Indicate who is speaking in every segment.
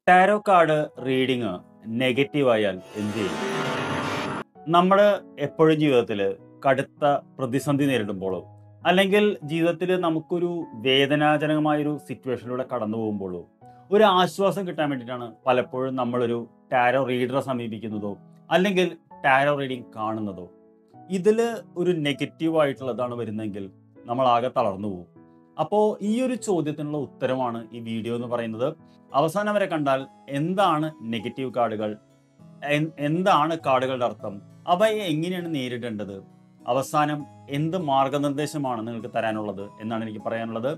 Speaker 1: tarot card reading negative ആയാൽ എന്ത് ചെയ്യും നമ്മൾ എപ്പോഴും ജീവിതത്തിൽ കടുത്ത പ്രതിസന്ധി നേരിടുമ്പോഴോ അല്ലെങ്കിൽ ജീവിതത്തിൽ നമുക്കൊരു വേദനാജനകമായൊരു സിറ്റുവേഷനിലൂടെ കടന്നു പോകുമ്പോഴോ ഒരു ആശ്വാസം കിട്ടാൻ വേണ്ടിയിട്ടാണ് പലപ്പോഴും നമ്മളൊരു ടാരോ റീഡറെ സമീപിക്കുന്നതോ അല്ലെങ്കിൽ ടാരോ റീഡിങ് കാണുന്നതോ ഇതിൽ ഒരു നെഗറ്റീവ് ആയിട്ടുള്ളതാണ് വരുന്നതെങ്കിൽ നമ്മൾ ആകെ തളർന്നു പോകും അപ്പോൾ ഈ ഒരു ചോദ്യത്തിനുള്ള ഉത്തരമാണ് ഈ വീഡിയോ എന്ന് പറയുന്നത് അവസാനം വരെ കണ്ടാൽ എന്താണ് നെഗറ്റീവ് കാർഡുകൾ എൻ- എന്താണ് കാർഡുകളുടെ അർത്ഥം അവയെ എങ്ങനെയാണ് നേരിടേണ്ടത് അവസാനം എന്ത് മാർഗനിർദ്ദേശമാണ് നിങ്ങൾക്ക് തരാനുള്ളത് എന്നാണ് എനിക്ക് പറയാനുള്ളത്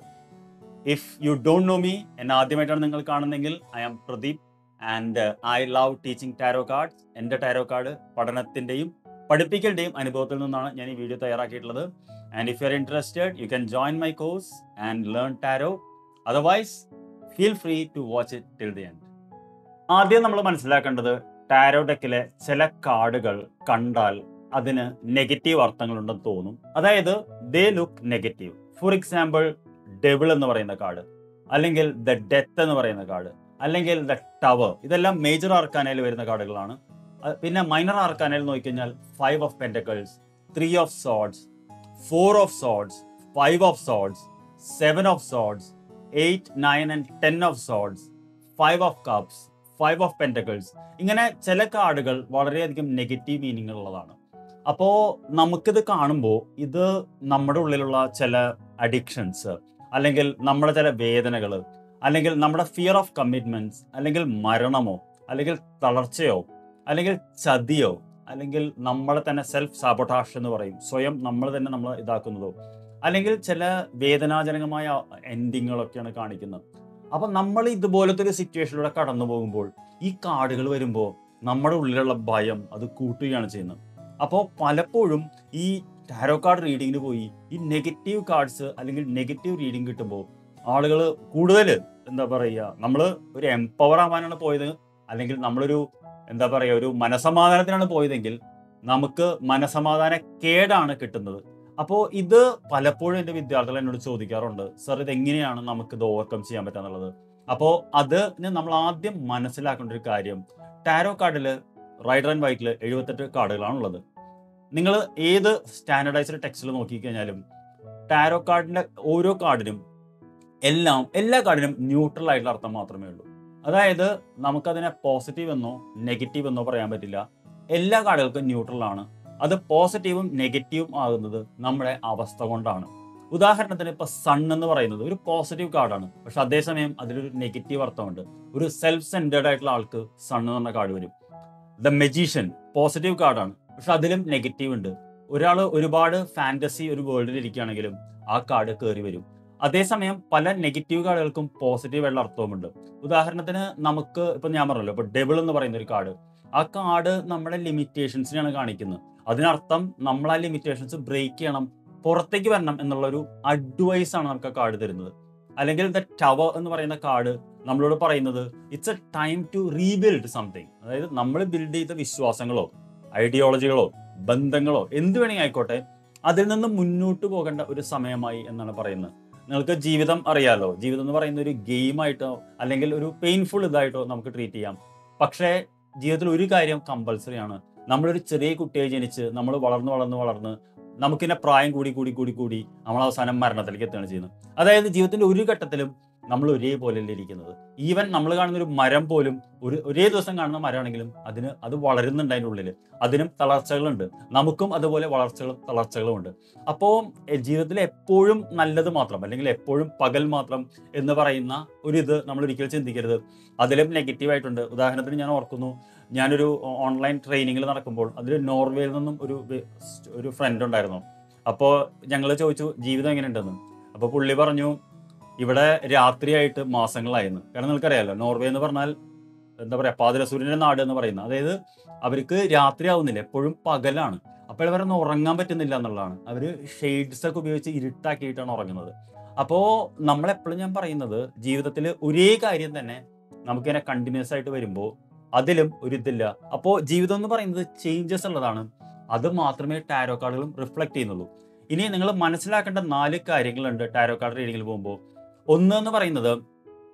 Speaker 1: if you don't know me എന്നെ ആദ്യമായിട്ടാണ് നിങ്ങൾ കാണുന്നതെങ്കിൽ I am Pradeep and I love teaching tarot cards എൻ്റെ ടാരോ കാർഡ് പഠനത്തിൻ്റെയും പഠിപ്പിക്കലിൻ്റെയും അനുഭവത്തിൽ നിന്നാണ് ഞാൻ ഈ വീഡിയോ തയ്യാറാക്കിയിട്ടുള്ളത് and if you are interested you can join my course and learn tarot otherwise feel free to watch it till the end ആദ്യം നമ്മൾ മനസ്സിലാക്കേണ്ടത് ടാരോ ഡെക്കിലെ ചില കാർഡുകൾ കണ്ടാൽ അതിന് നെഗറ്റീവ് അർത്ഥങ്ങളുണ്ടെന്ന് തോന്നും അതായത് they look negative for example devil എന്ന് പറയുന്ന കാർഡ് അല്ലെങ്കിൽ ദ ഡെത്ത് എന്ന് പറയുന്ന കാർഡ് അല്ലെങ്കിൽ ദ ടവർ ഇതെല്ലാം മേജർ ആർക്കാനയിൽ വരുന്ന കാർഡുകളാണ് അഹ് പിന്നെ മൈനർ ആർക്കാനയിൽ നോക്കിക്കഴിഞ്ഞാൽ five of pentacles three of swords four of swords five of swords seven of swords eight nine and ten of swords five of cups five of pentacles ഇങ്ങനെ ചില കാർഡുകൾ വളരെയധികം നെഗറ്റീവ് മീനിങ് ഉള്ളതാണ് അപ്പോൾ നമുക്കിത് കാണുമ്പോൾ ഇത് നമ്മുടെ ഉള്ളിലുള്ള ചില അഡിക്ഷൻസ് അല്ലെങ്കിൽ നമ്മുടെ ചില വേദനകൾ അല്ലെങ്കിൽ നമ്മുടെ ഫിയർ ഓഫ് കമ്മിറ്റ്മെന്റ്സ് അല്ലെങ്കിൽ മരണമോ അല്ലെങ്കിൽ തളർച്ചയോ അല്ലെങ്കിൽ ചതിയോ അല്ലെങ്കിൽ നമ്മളെ തന്നെ സെൽഫ് സാബോട്ടാഷ് എന്ന് പറയും സ്വയം നമ്മൾ തന്നെ നമ്മൾ ഇതാക്കുന്നതോ അല്ലെങ്കിൽ ചില വേദനാജനകമായ എൻഡിങ്ങുകളൊക്കെയാണ് കാണിക്കുന്നത് അപ്പൊ നമ്മൾ ഇതുപോലത്തെ ഒരു സിറ്റുവേഷനിലൂടെ കടന്നു പോകുമ്പോൾ ഈ കാർഡുകൾ വരുമ്പോൾ നമ്മുടെ ഉള്ളിലുള്ള ഭയം അത് കൂട്ടുകയാണ് ചെയ്യുന്നത് അപ്പോൾ പലപ്പോഴും ഈ ടാരോ കാർഡ് റീഡിങ്ങിന് പോയി ഈ നെഗറ്റീവ് കാർഡ്സ് അല്ലെങ്കിൽ നെഗറ്റീവ് റീഡിങ് കിട്ടുമ്പോൾ ആളുകൾ കൂടുതൽ എന്താ പറയുക നമ്മൾ ഒരു എംപവർ ആവാനാണ് പോയത് അല്ലെങ്കിൽ നമ്മളൊരു എന്താ പറയുക ഒരു മനസമാധാനത്തിനാണ് പോയതെങ്കിൽ നമുക്ക് മനസമാധാന കേടാണ് കിട്ടുന്നത് അപ്പോൾ ഇത് പലപ്പോഴും എൻ്റെ വിദ്യാർത്ഥികൾ എന്നോട് ചോദിക്കാറുണ്ട് സർ ഇത് എങ്ങനെയാണ് നമുക്ക് ഇത് ഓവർകം ചെയ്യാൻ പറ്റുക അപ്പോൾ അതിന് നമ്മൾ ആദ്യം മനസ്സിലാക്കേണ്ട ഒരു കാര്യം ടാരോ കാർഡിൽ റൈഡർ ആൻഡ് വൈറ്റിൽ എഴുപത്തെട്ട് കാർഡുകളാണുള്ളത് നിങ്ങൾ ഏത് സ്റ്റാൻഡർഡൈസ്ഡ് ടെക്സ്റ്റിൽ നോക്കിക്കഴിഞ്ഞാലും ടാരോ കാർഡിൻ്റെ ഓരോ കാർഡിനും എല്ലാം എല്ലാ കാർഡിനും ന്യൂട്രൽ ആയിട്ടുള്ള അർത്ഥം മാത്രമേ ഉള്ളൂ അതായത് നമുക്കതിനെ പോസിറ്റീവ് എന്നോ നെഗറ്റീവ് എന്നോ പറയാൻ പറ്റില്ല എല്ലാ കാർഡുകൾക്കും ന്യൂട്രൽ ആണ് അത് പോസിറ്റീവും നെഗറ്റീവും ആകുന്നത് നമ്മുടെ അവസ്ഥ കൊണ്ടാണ് ഉദാഹരണത്തിന് ഇപ്പൊ സൺ എന്ന് പറയുന്നത് ഒരു പോസിറ്റീവ് കാർഡാണ് പക്ഷെ അതേസമയം അതിലൊരു നെഗറ്റീവ് അർത്ഥമുണ്ട് ഒരു സെൽഫ് സെന്റേർഡ് ആയിട്ടുള്ള ആൾക്ക് സൺ എന്ന് പറഞ്ഞ കാർഡ് വരും ദ മെജീഷ്യൻ പോസിറ്റീവ് കാർഡാണ് പക്ഷെ അതിലും നെഗറ്റീവ് ഉണ്ട് ഒരാൾ ഒരുപാട് ഫാന്റസി ഒരു വേൾഡിൽ ഇരിക്കുകയാണെങ്കിലും ആ കാർഡ് കയറി വരും അതേസമയം പല നെഗറ്റീവ് കാർഡുകൾക്കും പോസിറ്റീവ് ആയിട്ടുള്ള അർത്ഥവുമുണ്ട് ഉദാഹരണത്തിന് നമുക്ക് ഇപ്പൊ ഞാൻ പറഞ്ഞല്ലോ ഇപ്പൊ ഡെബിൾ എന്ന് പറയുന്ന ഒരു കാർഡ് ആ കാർഡ് നമ്മുടെ ലിമിറ്റേഷൻസിനെയാണ് കാണിക്കുന്നത് അതിനർത്ഥം നമ്മൾ ആ ലിമിറ്റേഷൻസ് ബ്രേക്ക് ചെയ്യണം പുറത്തേക്ക് വരണം എന്നുള്ള ഒരു അഡ്വൈസ് ആണ് നമുക്ക് ആ കാർഡ് തരുന്നത് അല്ലെങ്കിൽ ദ ടവർ എന്ന് പറയുന്ന കാർഡ് നമ്മളോട് പറയുന്നത് it's a time to rebuild something അതായത് നമ്മൾ ബിൽഡ് ചെയ്ത വിശ്വാസങ്ങളോ ഐഡിയോളജികളോ ബന്ധങ്ങളോ എന്ത് വേണമെങ്കിൽ ആയിക്കോട്ടെ അതിൽ നിന്ന് മുന്നോട്ട് പോകേണ്ട ഒരു സമയമായി എന്നാണ് പറയുന്നത് നിങ്ങൾക്ക് ജീവിതം അറിയാലോ ജീവിതം എന്ന് പറയുന്ന ഒരു ഗെയിമായിട്ടോ അല്ലെങ്കിൽ ഒരു പെയിൻഫുൾ ഇതായിട്ടോ നമുക്ക് ട്രീറ്റ് ചെയ്യാം പക്ഷേ ജീവിതത്തിൽ ഒരു കാര്യം കമ്പൽസറി ആണ് നമ്മളൊരു ചെറിയ കുട്ടിയെ ജനിച്ച് നമ്മൾ വളർന്ന് വളർന്ന് വളർന്ന് നമുക്കിന്നെ പ്രായം കൂടി കൂടി കൂടി കൂടി നമ്മൾ അവസാനം മരണത്തിലേക്ക് എത്തുകയാണ് ചെയ്യുന്നത് അതായത് ജീവിതത്തിന്റെ ഒരു ഘട്ടത്തിലും നമ്മൾ ഒരേപോലെയല്ല ഇരിക്കുന്നത് ഈവൻ നമ്മൾ കാണുന്ന ഒരു മരം പോലും ഒരു ഒരേ ദിവസം കാണുന്ന മരമാണെങ്കിലും അതിന് അത് വളരുന്നുണ്ട് അതിൻ്റെ ഉള്ളിൽ അതിനും തളർച്ചകളുണ്ട് നമുക്കും അതുപോലെ വളർച്ചകളും തളർച്ചകളും ഉണ്ട് അപ്പോൾ ജീവിതത്തിൽ എപ്പോഴും നല്ലത് മാത്രം അല്ലെങ്കിൽ എപ്പോഴും പകൽ മാത്രം എന്ന് പറയുന്ന ഒരു ഇത് നമ്മൾ ഒരിക്കലും ചിന്തിക്കരുത് അതിലും നെഗറ്റീവ് ആയിട്ടുണ്ട് ഉദാഹരണത്തിന് ഞാൻ ഓർക്കുന്നു ഞാനൊരു ഓൺലൈൻ ട്രെയിനിങ്ങിൽ നടക്കുമ്പോൾ അതിൽ നോർവേയിൽ നിന്നും ഒരു വെ- ഒരു ഫ്രണ്ട് ഉണ്ടായിരുന്നു അപ്പോൾ ഞങ്ങൾ ചോദിച്ചു ജീവിതം എങ്ങനെയുണ്ടെന്ന് അപ്പോൾ പുള്ളി പറഞ്ഞു ഇവിടെ രാത്രിയായിട്ട് മാസങ്ങളായിരുന്നു കാരണം നിങ്ങൾക്കറിയാലോ നോർവേ എന്ന് പറഞ്ഞാൽ എന്താ പറയാ പാതിരസൂര്യന്റെ നാട് എന്ന് പറയുന്നത് അതായത് അവർക്ക് രാത്രി ആവുന്നില്ല എപ്പോഴും പകലാണ് അപ്പോൾ അവരൊന്നും ഉറങ്ങാൻ പറ്റുന്നില്ല എന്നുള്ളതാണ് അവര് ഷെയ്ഡ്സ് ഒക്കെ ഉപയോഗിച്ച് ഇരുട്ടാക്കിയിട്ടാണ് ഉറങ്ങുന്നത് അപ്പോൾ നമ്മളെപ്പോഴും ഞാൻ പറയുന്നത് ജീവിതത്തിൽ ഒരേ കാര്യം തന്നെ നമുക്കിങ്ങനെ കണ്ടിന്യൂസ് ആയിട്ട് വരുമ്പോൾ അതിലും ഒരു ഇതില്ല അപ്പോൾ ജീവിതം എന്ന് പറയുന്നത് ചേഞ്ചസ് ഉള്ളതാണ് അത് മാത്രമേ ടാരോ കാർഡുകളും റിഫ്ലക്ട് ചെയ്യുന്നുള്ളൂ ഇനി നിങ്ങൾ മനസ്സിലാക്കേണ്ട നാല് കാര്യങ്ങളുണ്ട് ടാരോ കാർഡ് റീഡിങ്ങിൽ പോകുമ്പോൾ ഒന്ന് എന്ന് പറയുന്നത്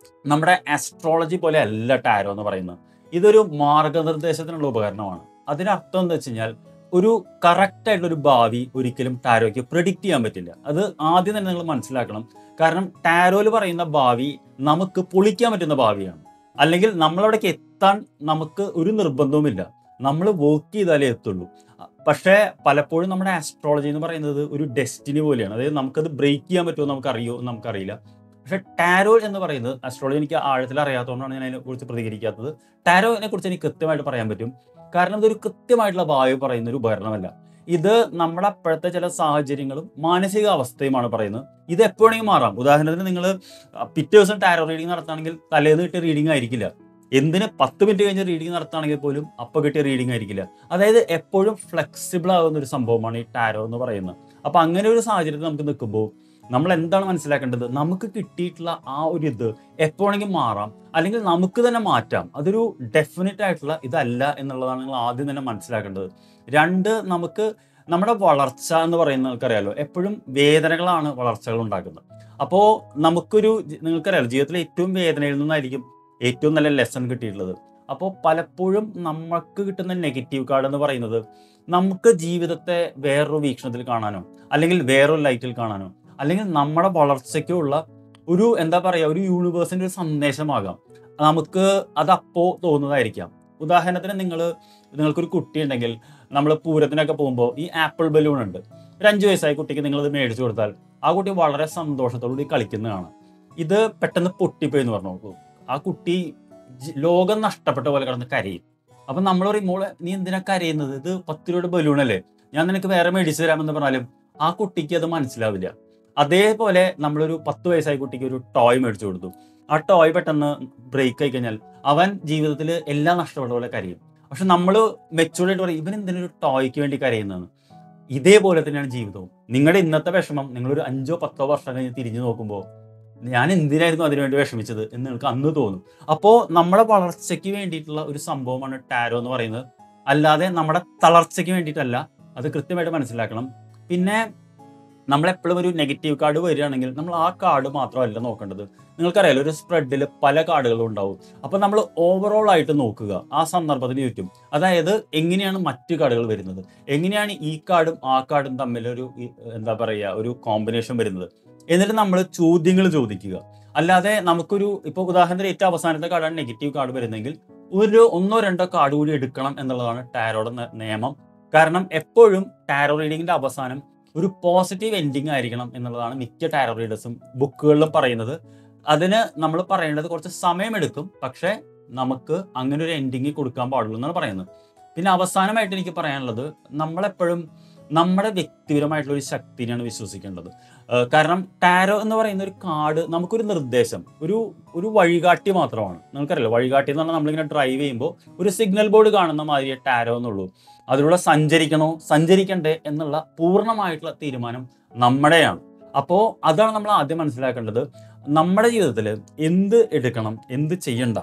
Speaker 1: നമ്മുടെ ആസ്ട്രോളജി പോലെ അല്ല ടാരോ എന്ന് പറയുന്നത് ഇതൊരു മാർഗനിർദ്ദേശത്തിനുള്ള ഉപകരണമാണ് അതിനർത്ഥം എന്താ വെച്ച് കഴിഞ്ഞാൽ ഒരു കറക്റ്റ് ആയിട്ടുള്ള ഒരു ഭാവി ഒരിക്കലും ടാരോയ്ക്ക് പ്രിഡിക്റ്റ് ചെയ്യാൻ പറ്റില്ല അത് ആദ്യം തന്നെ നിങ്ങൾ മനസ്സിലാക്കണം കാരണം ടാരോയിൽ പറയുന്ന ഭാവി നമുക്ക് പൊളിക്കാൻ പറ്റുന്ന ഭാവിയാണ് അല്ലെങ്കിൽ നമ്മളവിടേക്ക് എത്താൻ നമുക്ക് ഒരു നിർബന്ധവുമില്ല നമ്മൾ വർക്ക് ചെയ്താലേ എത്തുള്ളൂ പക്ഷേ പലപ്പോഴും നമ്മുടെ ആസ്ട്രോളജി എന്ന് പറയുന്നത് ഒരു ഡെസ്റ്റിനി പോലെയാണ് അതായത് നമുക്കത് ബ്രേക്ക് ചെയ്യാൻ പറ്റുമോ നമുക്കറിയോ നമുക്കറിയില്ല പക്ഷെ ടാരോ എന്ന് പറയുന്നത് അസ്ട്രോളജി എനിക്ക് ആഴത്തിൽ അറിയാത്തതുകൊണ്ടാണ് ഞാൻ അതിനെ കുറിച്ച് പ്രതികരിക്കാത്തത് ടാരോനെ കുറിച്ച് എനിക്ക് കൃത്യമായിട്ട് പറയാൻ പറ്റും കാരണം ഇതൊരു കൃത്യമായിട്ടുള്ള ഭാവി പറയുന്ന ഒരു ഉപകരണമല്ല ഇത് നമ്മുടെ അപ്പോഴത്തെ ചില സാഹചര്യങ്ങളും മാനസിക അവസ്ഥയുമാണ് പറയുന്നത് ഇത് എപ്പോഴെങ്കിലും മാറാം ഉദാഹരണത്തിന് നിങ്ങൾ പിറ്റേ ദിവസം ടാരോ റീഡിംഗ് നടത്തുകയാണെങ്കിൽ തലേന്ന് കിട്ടിയ റീഡിംഗ് ആയിരിക്കില്ല എന്തിന് പത്ത് മിനിറ്റ് കഴിഞ്ഞ് റീഡിംഗ് നടത്തുകയാണെങ്കിൽ പോലും അപ്പോൾ കിട്ടിയ റീഡിംഗ് ആയിരിക്കില്ല അതായത് എപ്പോഴും ഫ്ലെക്സിബിൾ ആകുന്ന ഒരു സംഭവമാണ് ഈ ടാരോ എന്ന് പറയുന്നത് അപ്പോൾ അങ്ങനെ ഒരു സാഹചര്യത്തിൽ നമുക്ക് നിൽക്കുമ്പോൾ നമ്മൾ എന്താണ് മനസ്സിലാക്കേണ്ടത് നമുക്ക് കിട്ടിയിട്ടുള്ള ആ ഒരു ഇത് എപ്പോഴെങ്കിലും മാറാം അല്ലെങ്കിൽ നമുക്ക് തന്നെ മാറ്റാം അതൊരു ഡെഫിനറ്റ് ആയിട്ടുള്ള ഇതല്ല എന്നുള്ളതാണ് നിങ്ങൾ ആദ്യം തന്നെ മനസ്സിലാക്കേണ്ടത് രണ്ട് നമുക്ക് നമ്മുടെ വളർച്ച എന്ന് പറയുന്നത് നിങ്ങൾക്കറിയാലോ എപ്പോഴും വേദനകളാണ് വളർച്ചകൾ ഉണ്ടാക്കുന്നത് അപ്പോൾ നമുക്കൊരു നിങ്ങൾക്കറിയാലോ ജീവിതത്തിലെ ഏറ്റവും വേദനയിൽ നിന്നായിരിക്കും ഏറ്റവും നല്ല ലെസൺ കിട്ടിയിട്ടുള്ളത് അപ്പോൾ പലപ്പോഴും നമുക്ക് കിട്ടുന്ന നെഗറ്റീവ് കാർഡ് എന്ന് പറയുന്നത് നമുക്ക് ജീവിതത്തെ വേറൊരു വീക്ഷണത്തിൽ കാണാനോ അല്ലെങ്കിൽ വേറൊരു ലൈറ്റിൽ കാണാനോ അല്ലെങ്കിൽ നമ്മുടെ വളർച്ചയ്ക്കുള്ള ഒരു എന്താ പറയുക ഒരു യൂണിവേഴ്സിൻ്റെ ഒരു സന്ദേശമാകാം നമുക്ക് അതപ്പോൾ തോന്നുന്നതായിരിക്കാം ഉദാഹരണത്തിന് നിങ്ങൾ നിങ്ങൾക്കൊരു കുട്ടി ഉണ്ടെങ്കിൽ നമ്മൾ പൂരത്തിനൊക്കെ പോകുമ്പോൾ ഈ ആപ്പിൾ ബലൂൺ ഉണ്ട് ഒരു അഞ്ച് വയസ്സായ കുട്ടിക്ക് നിങ്ങളിത് മേടിച്ചു കൊടുത്താൽ ആ കുട്ടി വളരെ സന്തോഷത്തോടുകൂടി കളിക്കുന്നതാണ് ഇത് പെട്ടെന്ന് പൊട്ടിപ്പോയി എന്ന് പറഞ്ഞു നോക്കൂ ആ കുട്ടി ജി- ലോകം നഷ്ടപ്പെട്ട പോലെ കിടന്ന് കരയും അപ്പൊ നമ്മൾ പറയും മോളെ നീ എന്തിനാ കരയുന്നത് ഇത് പത്ത് രൂപയുടെ ബലൂൺ അല്ലേ ഞാൻ നിനക്ക് വേറെ മേടിച്ചു തരാമെന്ന് പറഞ്ഞാലും ആ കുട്ടിക്ക് അത് മനസ്സിലാവില്ല അതേപോലെ നമ്മളൊരു പത്ത് വയസ്സായ കുട്ടിക്ക് ഒരു ടോയ് മേടിച്ചു കൊടുത്തു ആ ടോയ് പെട്ടെന്ന് ബ്രേക്ക് ആയി കഴിഞ്ഞാൽ അവൻ ജീവിതത്തിൽ എല്ലാം നഷ്ടപ്പെട്ട പോലെ കരയും പക്ഷെ നമ്മൾ മെച്ചൂർഡായിട്ട് പറയും ഇവൻ എന്തിനൊരു ടോയ്ക്ക് വേണ്ടി കരയുന്നതെന്ന് ഇതേപോലെ തന്നെയാണ് ജീവിതവും നിങ്ങളുടെ ഇന്നത്തെ വിഷമം നിങ്ങളൊരു അഞ്ചോ പത്തോ വർഷം കഴിഞ്ഞ് തിരിഞ്ഞു നോക്കുമ്പോൾ ഞാൻ എന്തിനായിരുന്നു അതിനുവേണ്ടി വിഷമിച്ചത് എന്ന് നിങ്ങൾക്ക് അന്ന് തോന്നും അപ്പോൾ നമ്മുടെ വളർച്ചയ്ക്ക് വേണ്ടിയിട്ടുള്ള ഒരു സംഭവമാണ് ടാരോ എന്ന് പറയുന്നത് അല്ലാതെ നമ്മുടെ തളർച്ചയ്ക്ക് വേണ്ടിയിട്ടല്ല അത് കൃത്യമായിട്ട് മനസ്സിലാക്കണം പിന്നെ നമ്മളെപ്പോഴും ഒരു നെഗറ്റീവ് കാർഡ് വരികയാണെങ്കിൽ നമ്മൾ ആ കാർഡ് മാത്രമല്ല നോക്കേണ്ടത് നിങ്ങൾക്കറിയാലോ ഒരു സ്പ്രെഡിൽ പല കാർഡുകളും ഉണ്ടാവും അപ്പോൾ നമ്മൾ ഓവറോൾ ആയിട്ട് നോക്കുക ആ സന്ദർഭത്തിന് ചുറ്റും അതായത് എങ്ങനെയാണ് മറ്റു കാർഡുകൾ വരുന്നത് എങ്ങനെയാണ് ഈ കാർഡും ആ കാർഡും തമ്മിൽ ഒരു ഈ, എന്താ പറയുക ഒരു കോമ്പിനേഷൻ വരുന്നത് എന്നിട്ട് നമ്മൾ ചോദ്യങ്ങൾ ചോദിക്കുക അല്ലാതെ നമുക്കൊരു ഇപ്പോൾ ഉദാഹരണത്തിന് ഏറ്റവും അവസാനത്തെ കാർഡാണ് നെഗറ്റീവ് കാർഡ് വരുന്നതെങ്കിൽ ഒരു ഒന്നോ രണ്ടോ കാർഡ് കൂടി എടുക്കണം എന്നുള്ളതാണ് ടാരോയുടെ ന- നിയമം കാരണം എപ്പോഴും ടാരോ റീഡിങ്ങിന്റെ അവസാനം ഒരു പോസിറ്റീവ് എൻഡിങ് ആയിരിക്കണം എന്നുള്ളതാണ് മിക്ക ടാരോ റീഡേഴ്സും ബുക്കുകളിലും പറയുന്നത് അതിന് നമ്മൾ പറയേണ്ടത് കുറച്ച് സമയമെടുക്കും പക്ഷേ നമുക്ക് അങ്ങനെ ഒരു എൻഡിങ് കൊടുക്കാൻ പാടുള്ളൂ എന്നാണ് പറയുന്നത് പിന്നെ അവസാനമായിട്ട് എനിക്ക് പറയാനുള്ളത് നമ്മളെപ്പോഴും നമ്മുടെ വ്യക്തിപരമായിട്ടുള്ള ഒരു ശക്തിനെയാണ് വിശ്വസിക്കേണ്ടത് ഏഹ് കാരണം ടാരോ എന്ന് പറയുന്ന ഒരു കാർഡ് നമുക്കൊരു നിർദ്ദേശം ഒരു ഒരു വഴികാട്ടി മാത്രമാണ് നിങ്ങൾക്കറിയാലോ വഴികാട്ടി എന്ന് പറഞ്ഞാൽ നമ്മളിങ്ങനെ ഡ്രൈവ് ചെയ്യുമ്പോൾ ഒരു സിഗ്നൽ ബോർഡ് കാണുന്ന മാതിരി ടാരോ എന്നുള്ളൂ അതിലൂടെ സഞ്ചരിക്കണോ സഞ്ചരിക്കണ്ടേ എന്നുള്ള പൂർണ്ണമായിട്ടുള്ള തീരുമാനം നമ്മുടെയാണ് അപ്പോൾ അതാണ് നമ്മൾ ആദ്യം മനസ്സിലാക്കേണ്ടത് നമ്മുടെ ജീവിതത്തിൽ എന്ത് എടുക്കണം എന്ത് ചെയ്യണ്ട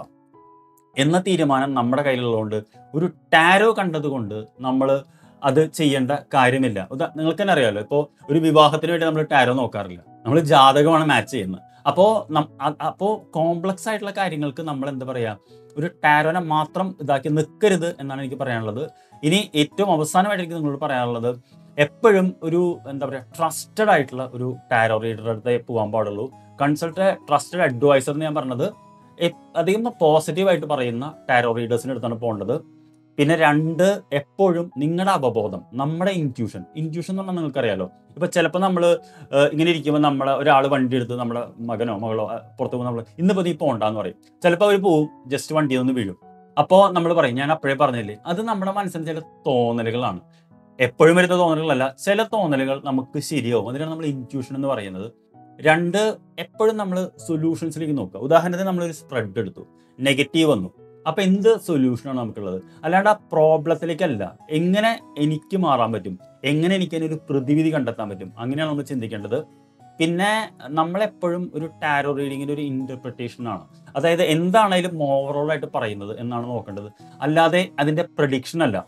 Speaker 1: എന്ന തീരുമാനം നമ്മുടെ കയ്യിലുള്ളതുകൊണ്ട് ഒരു ടാരോ കണ്ടതുകൊണ്ട് നമ്മൾ അത് ചെയ്യേണ്ട കാര്യമില്ല ഉദാ നിങ്ങൾക്ക് തന്നെ അറിയാമല്ലോ ഇപ്പോൾ ഒരു വിവാഹത്തിന് വേണ്ടി നമ്മൾ ടാരോ നോക്കാറില്ല നമ്മൾ ജാതകമാണ് മാച്ച് ചെയ്യുന്നത് അപ്പോൾ അപ്പോൾ കോംപ്ലക്സ് ആയിട്ടുള്ള കാര്യങ്ങൾക്ക് നമ്മൾ എന്താ പറയുക ഒരു ടാരോനെ മാത്രം ഇതാക്കി നിൽക്കരുത് എന്നാണ് എനിക്ക് പറയാനുള്ളത് ഇനി ഏറ്റവും അവസാനമായിട്ട് എനിക്ക് നിങ്ങളോട് പറയാനുള്ളത് എപ്പോഴും ഒരു എന്താ പറയുക ട്രസ്റ്റഡ് ആയിട്ടുള്ള ഒരു ടാരോ റീഡറുടെ അടുത്തേ പോകാൻ പാടുള്ളൂ കൺസൾട്ട് ട്രസ്റ്റഡ് അഡ്വൈസർ എന്ന് ഞാൻ പറഞ്ഞത് എ- അധികം പോസിറ്റീവായിട്ട് പറയുന്ന ടാരോ റീഡേഴ്സിൻ്റെ അടുത്താണ് പോകേണ്ടത് പിന്നെ രണ്ട് എപ്പോഴും നിങ്ങളുടെ അവബോധം നമ്മുടെ ഇൻറ്റ്യൂഷൻ ഇൻറ്റ്യൂഷൻ എന്ന് പറഞ്ഞാൽ നിങ്ങൾക്കറിയാലോ ഇപ്പൊ ചിലപ്പോൾ നമ്മൾ ഇങ്ങനെ ഇരിക്കുമ്പോൾ നമ്മളെ ഒരാൾ വണ്ടി എടുത്ത് നമ്മുടെ മകനോ മകളോ അഹ് പുറത്ത് പോകുമ്പോൾ നമ്മൾ ഇന്നിപ്പോൾ നീ പോകണ്ടെന്ന് പറയും ചിലപ്പോൾ അവർ പോവും ജസ്റ്റ് വണ്ടി ഒന്ന് വീഴും അപ്പോൾ നമ്മൾ പറയും ഞാൻ അപ്പോഴേ പറഞ്ഞില്ലേ അത് നമ്മുടെ മനസ്സിന് ചില തോന്നലുകളാണ് എപ്പോഴും വരുന്ന തോന്നലുകളല്ല ചില തോന്നലുകൾ നമുക്ക് ശരിയാവും അതിനാണ് നമ്മൾ ഇൻറ്റ്യൂഷൻ എന്ന് പറയുന്നത് രണ്ട് എപ്പോഴും നമ്മൾ സൊല്യൂഷൻസിലേക്ക് നോക്കുക ഉദാഹരണത്തിന് നമ്മളൊരു സ്പ്രെഡ് എടുത്തു നെഗറ്റീവ് വന്നു അപ്പൊ എന്ത് സൊല്യൂഷനാണ് നമുക്കുള്ളത് അല്ലാണ്ട് ആ പ്രോബ്ലത്തിലേക്കല്ല എങ്ങനെ എനിക്ക് മാറാൻ പറ്റും എങ്ങനെ എനിക്ക് അതിനൊരു പ്രതിവിധി കണ്ടെത്താൻ പറ്റും അങ്ങനെയാണ് നമ്മൾ ചിന്തിക്കേണ്ടത് പിന്നെ നമ്മളെപ്പോഴും ഒരു ടാരോ റീഡിങ്ങിന്റെ ഒരു ഇന്റർപ്രിട്ടേഷൻ ആണ് അതായത് എന്താണേലും ഓവറോൾ ആയിട്ട് പറയുന്നത് എന്നാണ് നോക്കേണ്ടത് അല്ലാതെ അതിന്റെ പ്രഡിക്ഷൻ അല്ല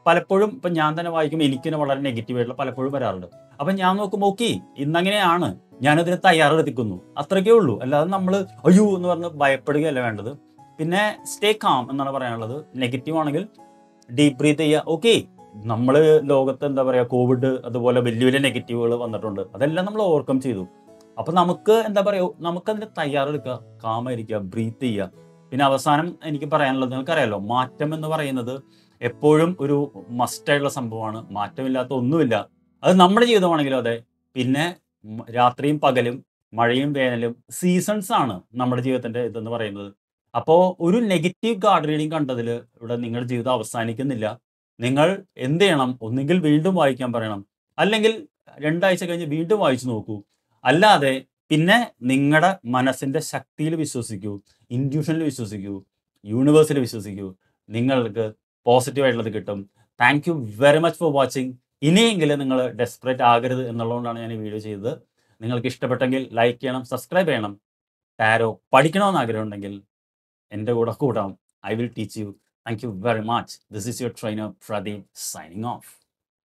Speaker 1: പലപ്പോഴും ഇപ്പം ഞാൻ തന്നെ വായിക്കുമ്പോൾ എനിക്ക് തന്നെ വളരെ നെഗറ്റീവായിട്ടുള്ള പലപ്പോഴും വരാറുണ്ട് അപ്പം ഞാൻ നോക്കുമ്പോൾ ഓക്കെ ഇന്നങ്ങനെയാണ് ഞാനതിന് തയ്യാറെടുത്തിക്കുന്നു അത്രയ്ക്കേ ഉള്ളൂ അല്ലാതെ നമ്മൾ അയ്യോ എന്ന് പറഞ്ഞ് ഭയപ്പെടുകയല്ല വേണ്ടത് പിന്നെ സ്റ്റേ കാം എന്നാണ് പറയാനുള്ളത് നെഗറ്റീവ് ആണെങ്കിൽ ഡീപ് ബ്രീത്ത് ചെയ്യുക ഓക്കെ നമ്മൾ ലോകത്ത് എന്താ പറയുക കോവിഡ് അതുപോലെ വലിയ വലിയ നെഗറ്റീവുകൾ വന്നിട്ടുണ്ട് അതെല്ലാം നമ്മൾ ഓവർകം ചെയ്തു അപ്പം നമുക്ക് എന്താ പറയുക നമുക്കതിന് തയ്യാറെടുക്കുക കാമായിരിക്കുക ബ്രീത്ത് ചെയ്യുക പിന്നെ അവസാനം എനിക്ക് പറയാനുള്ളത് നിങ്ങൾക്കറിയാലോ മാറ്റം എന്ന് പറയുന്നത് എപ്പോഴും ഒരു മസ്റ്റായിട്ടുള്ള സംഭവമാണ് മാറ്റമില്ലാത്ത ഒന്നുമില്ല അത് നമ്മുടെ ജീവിതമാണെങ്കിലും അതെ പിന്നെ ഉം രാത്രിയും പകലും മഴയും വേനലും സീസൺസ് ആണ് നമ്മുടെ ജീവിതത്തിന്റെ ഇതെന്ന് പറയുന്നത് അപ്പോൾ ഒരു നെഗറ്റീവ് കാർഡ് റീഡിങ് കണ്ടതിൽ ഇവിടെ നിങ്ങളുടെ ജീവിതം അവസാനിക്കുന്നില്ല നിങ്ങൾ എന്ത് ചെയ്യണം ഒന്നുകിൽ വീണ്ടും വായിക്കാൻ പറയണം അല്ലെങ്കിൽ രണ്ടാഴ്ച കഴിഞ്ഞ് വീണ്ടും വായിച്ചു നോക്കൂ അല്ലാതെ പിന്നെ നിങ്ങളുടെ മനസ്സിന്റെ ശക്തിയിൽ വിശ്വസിക്കൂ ഇൻഡ്യൂഷനിൽ വിശ്വസിക്കൂ യൂണിവേഴ്സിൽ വിശ്വസിക്കൂ നിങ്ങൾക്ക് പോസിറ്റീവ് ആയിട്ടുള്ളത് കിട്ടും thank you very much for watching ഇനിയെങ്കിലും നിങ്ങൾ ഡെസ്പറേറ്റ് ആകരുത് എന്നുള്ളതുകൊണ്ടാണ് ഞാൻ ഈ വീഡിയോ ചെയ്തത് നിങ്ങൾക്ക് ഇഷ്ടപ്പെട്ടെങ്കിൽ ലൈക്ക് ചെയ്യണം സബ്സ്ക്രൈബ് ചെയ്യണം ടാരോ പഠിക്കണമെന്ന് ആഗ്രഹമുണ്ടെങ്കിൽ എൻ്റെ കൂടെ കൂടാം I will teach you thank you very much this is your trainer Pradeep signing of